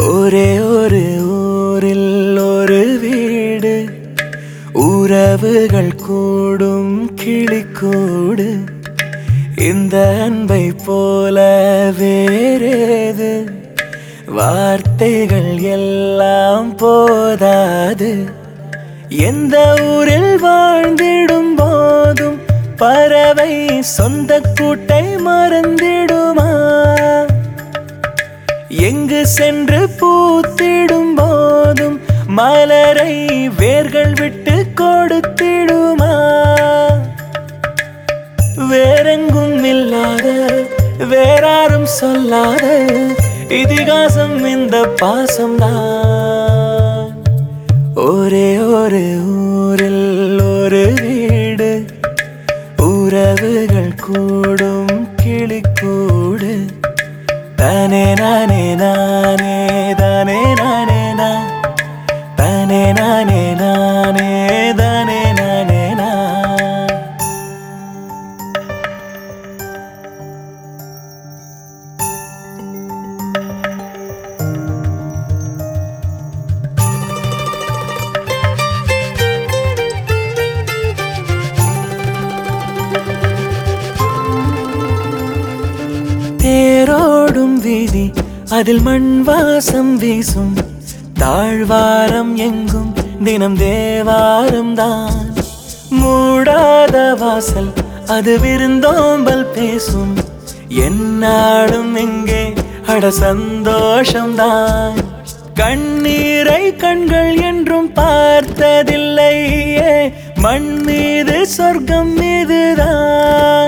ஒரே ஒரு ஊரில் ஒரு வீடு உறவுகள் கூடும் கிளிக்கூடு இந்த அன்பை போல வேறேது வார்த்தைகள் எல்லாம் போதாது எந்த ஊரில் வாழ்ந்திடும் போதும் பறவை சொந்த கூட்டை மறந்திடுமா எங்கு சென்று பூத்திடும் போதும் மலரை வேர்கள் விட்டு கொடுத்திடுமா வேறெங்கும் இல்லாத வேறாரும் சொல்லாத இதிகாசம் இந்த பாசம்தான் ஒரே ஒரு ஊரில் ஒரு வீடு உறவுகள் கூடும் கிளிக்கூடு தானே நானே நானே தானே நானே நா தானே நானே நானே தானே நானே நா தேரோடும் வீதி அதில் மண் வாசம் வீசும் தாழ்வாரம் எங்கும் தினம் தேவாரம் தான் மூடாத வாசல் அது விருந்தோம்பல் பேசும் என்னாடும் எங்கே அட சந்தோஷம்தான் கண்ணீரை கண்கள் என்றும் பார்த்ததில்லையே மண் மீது சொர்க்கம் மீதுதான்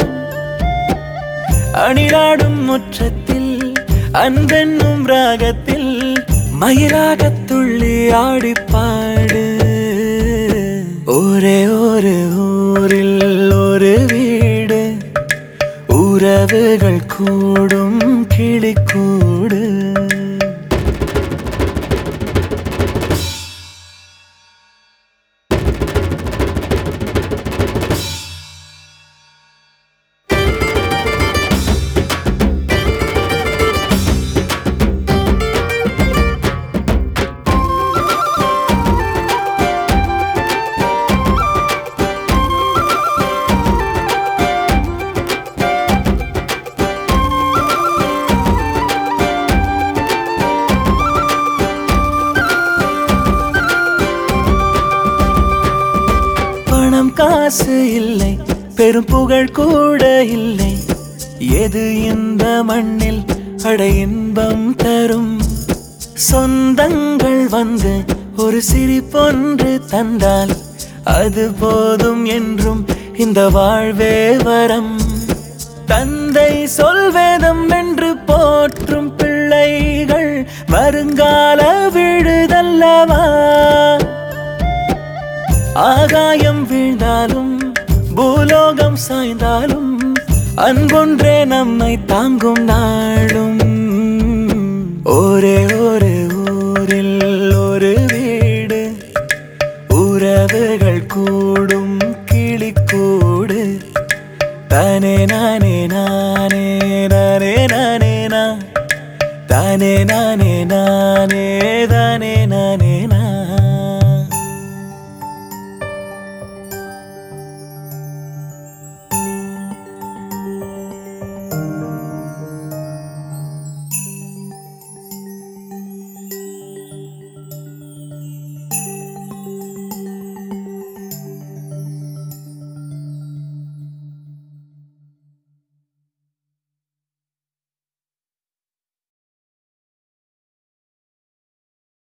அணிலாடும் முற்றத்தில் அன்பென்னும் ராகத்தில் மயிலாகத் துள்ளி ஆடிப்பாடு ஒரே ஒரு ஊரில் ஒரு வீடு உறவுகள் கூடும் கிளிக்கூடு பணம் காசு இல்லை பெரும் புகழ் கூட இல்லை எது இந்த மண்ணில் அட இன்பம் தரும் சொந்தங்கள் வந்து ஒரு சிரிப்பொன்று தந்தால் அது போதும் என்றும் இந்த வாழ்வே வரம் தந்தை சொல்வேதம் என்று போற்றும் பிள்ளைகள் வருங்கால விழுதல்லவா ஆகாயம் வீழ்ந்தாலும் பூலோகம் சாய்ந்தாலும் அன்பொன்றே நம்மை தாங்கும் நாளும் ஒரே ஒரு ஊரில் ஒரு வீடு உறவுகள் கூடும் கிளிக்கூடு தானே நானே நானே நானே நானே நா தானே நானே